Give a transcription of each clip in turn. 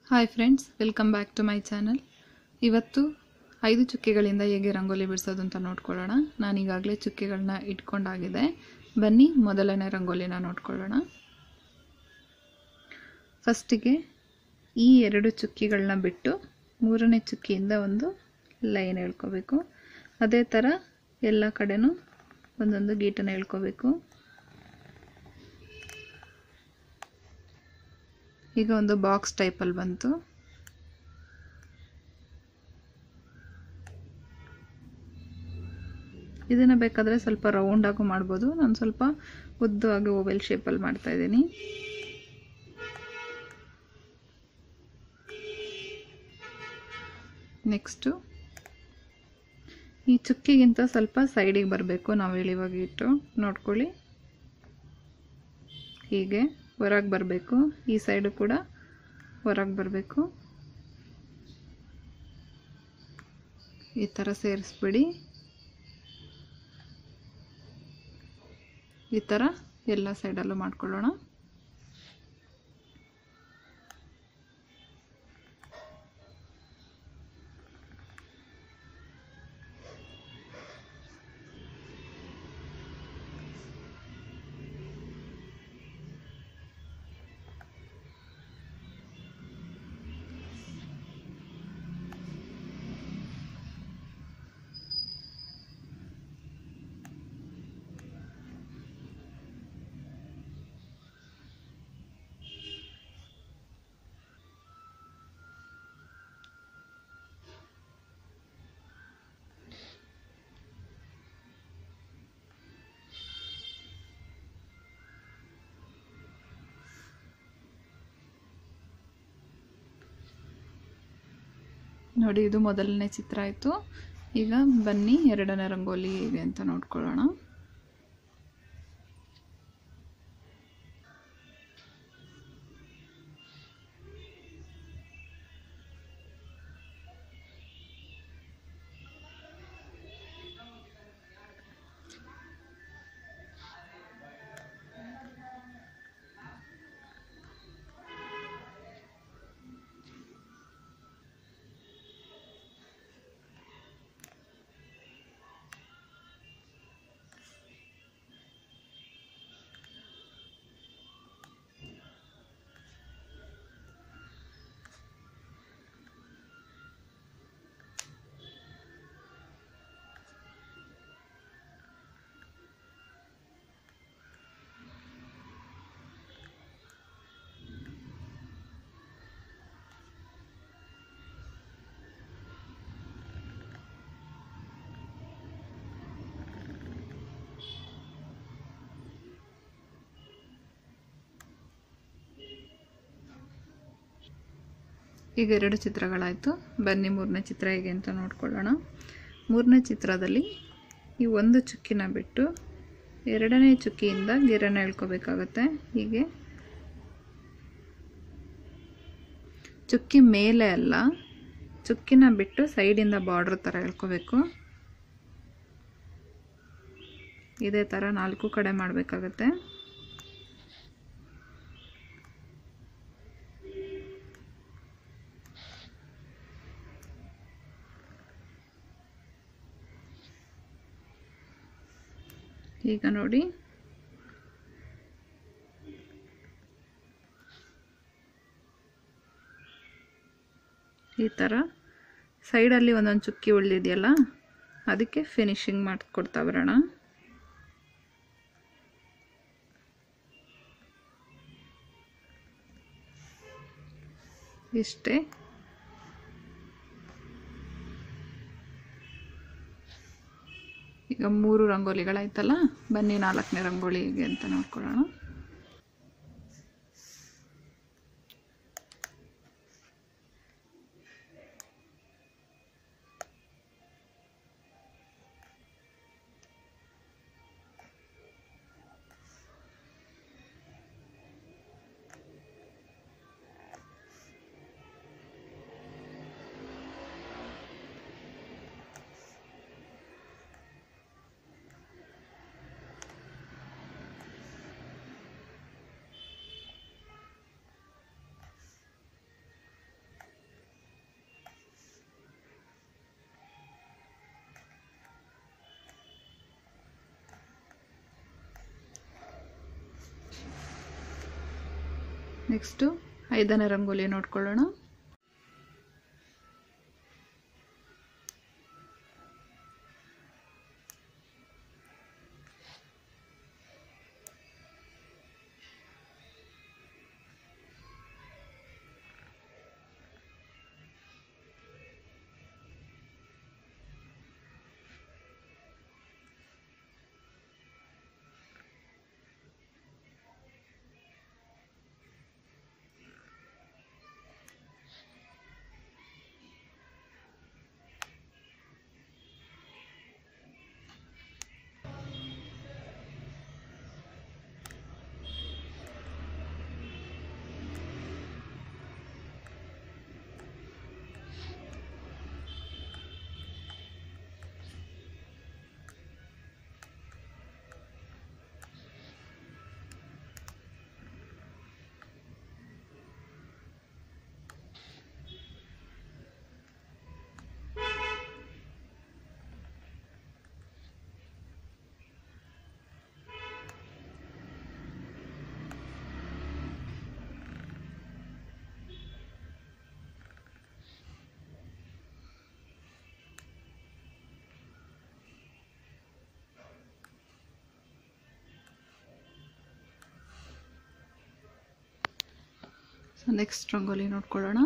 hi friends welcome back to my channel ಇವತ್ತು ಐದು ಚುಕ್ಕೆಗಳಿಂದ ಹೇಗೆ ರಂಗೋಲಿ ಬಿಡಿಸೋದು ಅಂತ ನೋಡ್ಕೊಳ್ಳೋಣ ನಾನು ಈಗಾಗಲೇ ಚುಕ್ಕೆಗಳನ್ನ ಇಟ್ಕೊಂಡಾಗಿದೆ ಬನ್ನಿ ಮೊದಲನೇ ರಂಗೋಲಿನ ನೋಡ್ಕೊಳ್ಳೋಣ ಫಸ್ಟಿಗೆ ಈ ಎರಡು ಚುಕ್ಕಿಗಳನ್ನ ಬಿಟ್ಟು ಮೂರನೇ ಚುಕ್ಕಿಯಿಂದ ಒಂದು ಲೈನ್ ಎಳ್ಕೋಬೇಕು ಅದೇ ಥರ ಎಲ್ಲ ಕಡೆನೂ ಒಂದೊಂದು ಗೀಟನ್ನು ಎಳ್ಕೋಬೇಕು ಈಗ ಒಂದು ಬಾಕ್ಸ್ ಟೈಪಲ್ಲಿ ಬಂತು ಇದನ್ನು ಬೇಕಾದರೆ ಸ್ವಲ್ಪ ರೌಂಡಾಗೂ ಮಾಡ್ಬೋದು ನಾನು ಸ್ವಲ್ಪ ಉದ್ದವಾಗಿ ಓವೆಲ್ ಶೇಪಲ್ಲಿ ಮಾಡ್ತಾ ಇದ್ದೀನಿ ನೆಕ್ಸ್ಟು ಈ ಚುಕ್ಕಿಗಿಂತ ಸ್ವಲ್ಪ ಸೈಡಿಗೆ ಬರಬೇಕು ನಾವು ಎಳಿವಾಗ ಇಟ್ಟು ನೋಡ್ಕೊಳ್ಳಿ ಹೀಗೆ ಹೊರಗೆ ಬರಬೇಕು ಈ ಸೈಡು ಕೂಡ ಹೊರಗೆ ಬರಬೇಕು ಈ ಥರ ಸೇರಿಸ್ಬಿಡಿ ಈ ಥರ ಎಲ್ಲ ಸೈಡಲ್ಲೂ ಮಾಡ್ಕೊಳ್ಳೋಣ ನೋಡಿ ಇದು ಮೊದಲನೇ ಚಿತ್ರ ಆಯಿತು ಈಗ ಬನ್ನಿ ಎರಡನೇ ರಂಗೋಲಿ ಹೇಗೆ ಅಂತ ನೋಡ್ಕೊಳ್ಳೋಣ ಈಗ ಎರಡು ಚಿತ್ರಗಳಾಯಿತು ಬನ್ನಿ ಮೂರನೇ ಚಿತ್ರ ಹೇಗೆ ಅಂತ ನೋಡ್ಕೊಳ್ಳೋಣ ಮೂರನೇ ಚಿತ್ರದಲ್ಲಿ ಈ ಒಂದು ಚುಕ್ಕಿನ ಬಿಟ್ಟು ಎರಡನೇ ಚುಕ್ಕಿಯಿಂದ ಗೆರೆನ ಎಳ್ಕೋಬೇಕಾಗತ್ತೆ ಹೀಗೆ ಚುಕ್ಕಿ ಮೇಲೆ ಅಲ್ಲ ಚುಕ್ಕಿನ ಬಿಟ್ಟು ಸೈಡಿಂದ ಬಾರ್ಡ್ರ್ ಥರ ಎಳ್ಕೋಬೇಕು ಇದೇ ಥರ ನಾಲ್ಕು ಕಡೆ ಮಾಡಬೇಕಾಗತ್ತೆ ಈಗ ನೋಡಿ ಈ ಥರ ಸೈಡಲ್ಲಿ ಒಂದೊಂದು ಚುಕ್ಕಿ ಉಳಿದಿದೆಯಲ್ಲ ಅದಕ್ಕೆ ಫಿನಿಶಿಂಗ್ ಮಾಡಿಕೊಡ್ತಾ ಬರೋಣ ಇಷ್ಟೇ ಈಗ ಮೂರು ರಂಗೋಲಿಗಳಾಯ್ತಲ್ಲ ಬನ್ನಿ ನಾಲ್ಕನೇ ರಂಗೋಲಿ ಹೇಗೆ ಅಂತ ನೋಡ್ಕೊಳ್ಳೋಣ ನೆಕ್ಸ್ಟು ಐದನೇ ರಂಗೋಲಿ ನೋಡ್ಕೊಳ್ಳೋಣ ಸೊ ನೆಕ್ಸ್ಟ್ ರಂಗೋಲಿ ನೋಡ್ಕೊಳ್ಳೋಣ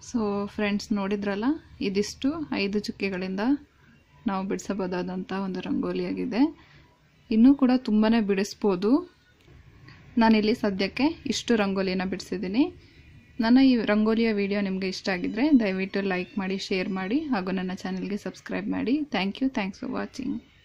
ಸೊ ಫ್ರೆಂಡ್ಸ್ ನೋಡಿದ್ರಲ್ಲ ಇದಿಷ್ಟು ಐದು ಚುಕ್ಕೆಗಳಿಂದ ನಾವು ಬಿಡಿಸಬಹುದಾದಂಥ ಒಂದು ರಂಗೋಲಿಯಾಗಿದೆ ಇನ್ನೂ ಕೂಡ ತುಂಬಾ ಬಿಡಿಸ್ಬೋದು ನಾನಿಲ್ಲಿ ಸದ್ಯಕ್ಕೆ ಇಷ್ಟು ರಂಗೋಲಿನ ಬಿಡಿಸಿದ್ದೀನಿ ನನ್ನ ಈ ರಂಗೋಲಿಯ ವಿಡಿಯೋ ನಿಮಗೆ ಇಷ್ಟ ಆಗಿದ್ದರೆ ದಯವಿಟ್ಟು ಲೈಕ್ ಮಾಡಿ ಶೇರ್ ಮಾಡಿ ಹಾಗೂ ನನ್ನ ಚಾನಲ್ಗೆ ಸಬ್ಸ್ಕ್ರೈಬ್ ಮಾಡಿ thank you thanks for watching